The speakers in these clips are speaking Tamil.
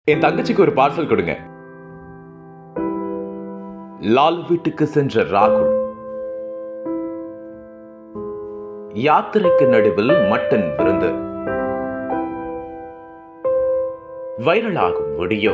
என் தங்கச்சிக்கு ஒரு பார்சல் கொடுங்க லால் வீட்டுக்கு சென்ற ராகுல் யாத்திரைக்கு நடுவில் மட்டன் விருந்து வைரலாகும் வீடியோ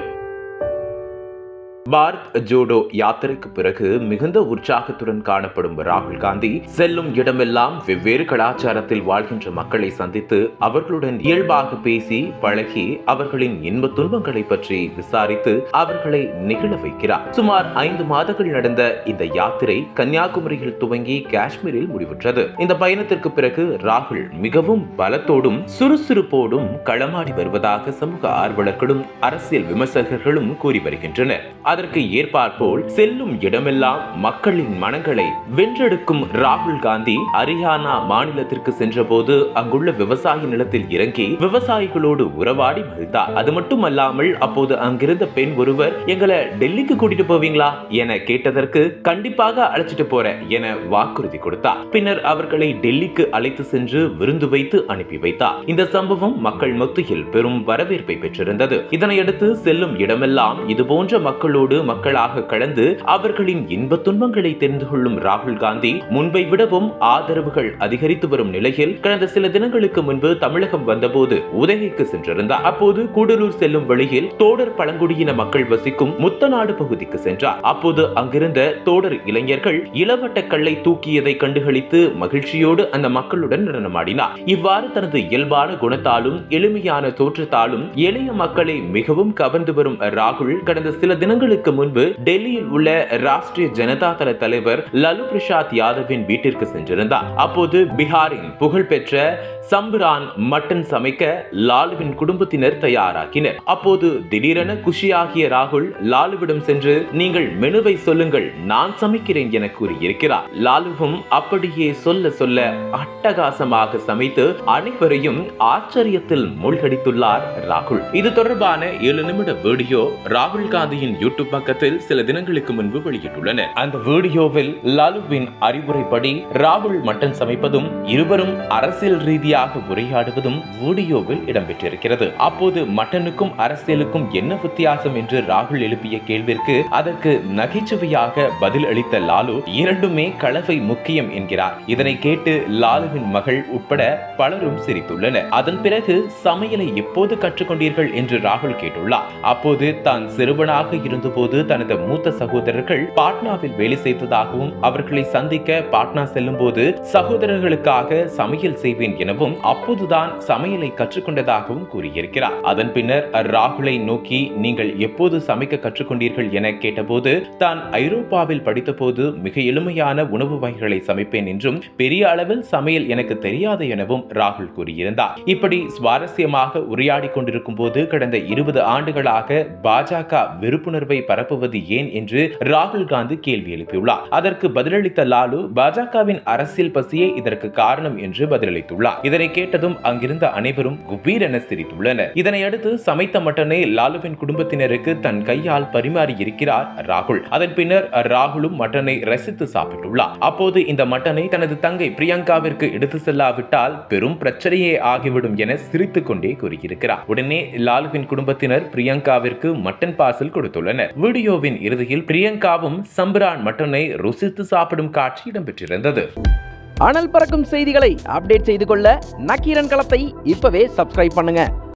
பாரத் ஜோடோ யாத்திரைக்கு பிறகு மிகுந்த உற்சாகத்துடன் காணப்படும் ராகுல் காந்தி செல்லும் இடமெல்லாம் வெவ்வேறு கலாச்சாரத்தில் வாழ்கின்ற மக்களை சந்தித்து அவர்களுடன் இயல்பாக பேசி பழகி அவர்களின் இன்ப துன்பங்களை பற்றி விசாரித்து அவர்களை நிகழ வைக்கிறார் சுமார் ஐந்து மாதங்கள் நடந்த இந்த யாத்திரை கன்னியாகுமரியில் துவங்கி காஷ்மீரில் முடிவுற்றது இந்த பயணத்திற்கு பிறகு ராகுல் மிகவும் பலத்தோடும் சுறுசுறுப்போடும் களமாடி வருவதாக சமூக ஆர்வலர்களும் அரசியல் விமர்சகர்களும் கூறி வருகின்றனர் அதற்கு ஏற்பாற்போல் செல்லும் இடமெல்லாம் மக்களின் மனங்களை வென்றெடுக்கும் ராகுல் காந்தி ஹரியானா மாநிலத்திற்கு சென்றபோது அங்குள்ள விவசாய நிலத்தில் இறங்கி விவசாயிகளோடு உறவாடி மகிழ்ந்தார் அது மட்டுமல்லாமல் அப்போது அங்கிருந்த பெண் ஒருவர் எங்களை டெல்லிக்கு கூட்டிட்டு போவீங்களா என கேட்டதற்கு கண்டிப்பாக அழைச்சிட்டு போற என வாக்குறுதி கொடுத்தார் பின்னர் அவர்களை டெல்லிக்கு அழைத்து சென்று விருந்து வைத்து அனுப்பி வைத்தார் இந்த சம்பவம் மக்கள் மத்தியில் பெரும் வரவேற்பை பெற்றிருந்தது இதனையடுத்து செல்லும் இடமெல்லாம் இதுபோன்ற மக்களோடு மக்களாக கலந்து அவர்களின் இன்ப துன்பங்களை தெரிந்து கொள்ளும் ராகுல் காந்தி முன்பை விடவும் ஆதரவுகள் அதிகரித்து வரும் நிலையில் கடந்த சில தினங்களுக்கு முன்பு தமிழகம் வந்தபோது உதகைக்கு சென்றிருந்தார் அப்போது கூடலூர் செல்லும் வழியில் தோடர் பழங்குடியின மக்கள் வசிக்கும் முத்தநாடு பகுதிக்கு சென்றார் அப்போது அங்கிருந்த தோடர் இளைஞர்கள் இளவட்ட கல்லை தூக்கியதை கண்டுகளித்து மகிழ்ச்சியோடு அந்த மக்களுடன் நடனமாடினார் இவ்வாறு தனது இயல்பான குணத்தாலும் எளிமையான தோற்றத்தாலும் எளிய மக்களை மிகவும் கவர்ந்து வரும் ராகுல் கடந்த சில தினங்களுக்கு முன்பு டெல்லியில் உள்ள ராஷ்டிரிய ஜனதா தள தலைவர் லலு பிரசாத் யாதவின் வீட்டிற்கு சென்றிருந்தார் அப்போது பீகாரின் புகழ்பெற்ற சம்புரான் மட்டன் சமைக்க லாலுவின் குடும்பத்தினர் தயாராக்கினர் அப்போது திடீரென குஷியாகிய ராகுல் லாலுவிடம் சென்று நீங்கள் மெனுவை சொல்லுங்கள் நான் சமைக்கிறேன் என கூறியிருக்கிறார் லாலுவும் அப்படியே சொல்ல சொல்ல அட்டகாசமாக சமைத்து அனைவரையும் ஆச்சரியத்தில் மூழ்கடித்துள்ளார் ராகுல் இது தொடர்பான ஏழு நிமிட வீடியோ ராகுல் காந்தியின் யூடியூப் பக்கத்தில் சில தினங்களுக்கு முன்பு வெளியிட்டுள்ளனர் அந்த வீடியோவில் லாலுவின் அறிவுரைப்படி ராகுல் மட்டன் சமைப்பதும் இருவரும் அரசியல் ரீதியாக உரையாடுவதும் வீடியோவில் இடம்பெற்றிருக்கிறது அப்போது மட்டனுக்கும் அரசியலுக்கும் என்ன வித்தியாசம் என்று ராகுல் எழுப்பிய கேள்விற்கு அதற்கு நகைச்சுவையாக பதில் அளித்த லாலு இரண்டுமே கலவை முக்கியம் என்கிறார் இதனை கேட்டு லாலுவின் மகள் உட்பட பலரும் சிரித்துள்ளனர் அதன் பிறகு சமையலை எப்போது கற்றுக்கொண்டீர்கள் என்று ராகுல் கேட்டுள்ளார் அப்போது தான் சிறுவனாக இருந்தபோது தனது மூத்த சகோதரர்கள் பாட்னாவில் வேலை செய்ததாகவும் அவர்களை சந்திக்க பாட்னா செல்லும் போது சகோதரர்களுக்காக சமையல் செய்வேன் எனவும் அப்போதுதான் சமையலை கற்றுக்கொண்டதாகவும் கூறியிருக்கிறார் அதன் பின்னர் ராகுலை நோக்கி நீங்கள் எப்போது சமைக்க கற்றுக்கொண்டீர்கள் என கேட்டபோது தான் ஐரோப்பாவில் படித்தபோது மிக எளிமையான உணவு வகைகளை சமைப்பேன் என்றும் பெரிய அளவில் சமையல் எனக்கு தெரியாது எனவும் ராகுல் கூறியிருந்தார் இப்படி சுவாரஸ்யமாக உரையாடி கொண்டிருக்கும் போது கடந்த இருபது ஆண்டுகளாக பாஜக வெறுப்புணர்வை பரப்புவது ஏன் என்று ராகுல் காந்தி கேள்வி எழுப்பியுள்ளார் அதற்கு பதிலளித்த லாலு பாஜகவின் அரசியல் பசியே இதற்கு காரணம் என்று பதிலளித்துள்ளார் இதனை கேட்டதும் அங்கிருந்த அனைவரும் குபீர் என சிரித்துள்ளனர் இதனையடுத்து சமைத்த மட்டனை லாலுவின் குடும்பத்தினருக்கு தன் கையால் பரிமாறி இருக்கிறார் ராகுல் அதன் பின்னர் ராகுலும் மட்டனை ரசித்து சாப்பிட்டுள்ளார் அப்போது இந்த மட்டனை தனது தங்கை பிரியங்காவிற்கு எடுத்து செல்லாவிட்டால் பெரும் பிரச்சனையே ஆகிவிடும் என சிரித்துக் கொண்டே கூறியிருக்கிறார் உடனே லாலுவின் குடும்பத்தினர் பிரியங்காவிற்கு மட்டன் பார்சல் கொடுத்துள்ளனர் வீடியோவின் இறுதியில் பிரியங்காவும் சம்பரான் மட்டனை ருசித்து சாப்பிடும் காட்சி இடம்பெற்றிருந்தது அனல் பறக்கும் செய்திகளை அப்டேட் செய்து கொள்ள நக்கீரன் களத்தை இப்பவே சப்ஸ்கிரைப் பண்ணுங்க